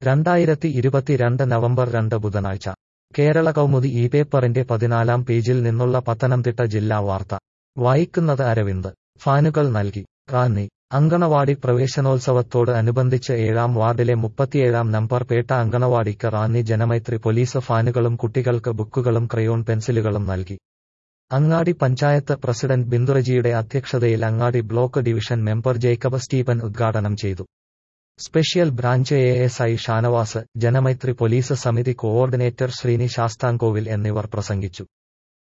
രണ്ടായിരത്തി ഇരുപത്തിരണ്ട് നവംബർ രണ്ട് ബുധനാഴ്ച കേരള കൗമുദി ഈ പേപ്പറിന്റെ പതിനാലാം പേജിൽ നിന്നുള്ള പത്തനംതിട്ട ജില്ലാ വാർത്ത വായിക്കുന്നത് അരവിന്ദ് ഫാനുകൾ നൽകി റാന്നി അങ്കണവാടി പ്രവേശനോത്സവത്തോട് അനുബന്ധിച്ച് ഏഴാം വാർഡിലെ മുപ്പത്തിയേഴാം നമ്പർ പേട്ട അങ്കണവാടിക്ക് റാന്നി ജനമൈത്രി പോലീസ് ഫാനുകളും കുട്ടികൾക്ക് ബുക്കുകളും ക്രയോൺ പെൻസിലുകളും നൽകി അങ്ങാടി പഞ്ചായത്ത് പ്രസിഡന്റ് ബിന്ദുറജിയുടെ അധ്യക്ഷതയിൽ Angadi block division member Jacob Stephen ഉദ്ഘാടനം ചെയ്തു special branch A S I Shanavas Janamaithri police സമിതി കോഓർഡിനേറ്റർ ശ്രീനി ശാസ്താംകോവിൽ എന്നിവർ പ്രസംഗിച്ചു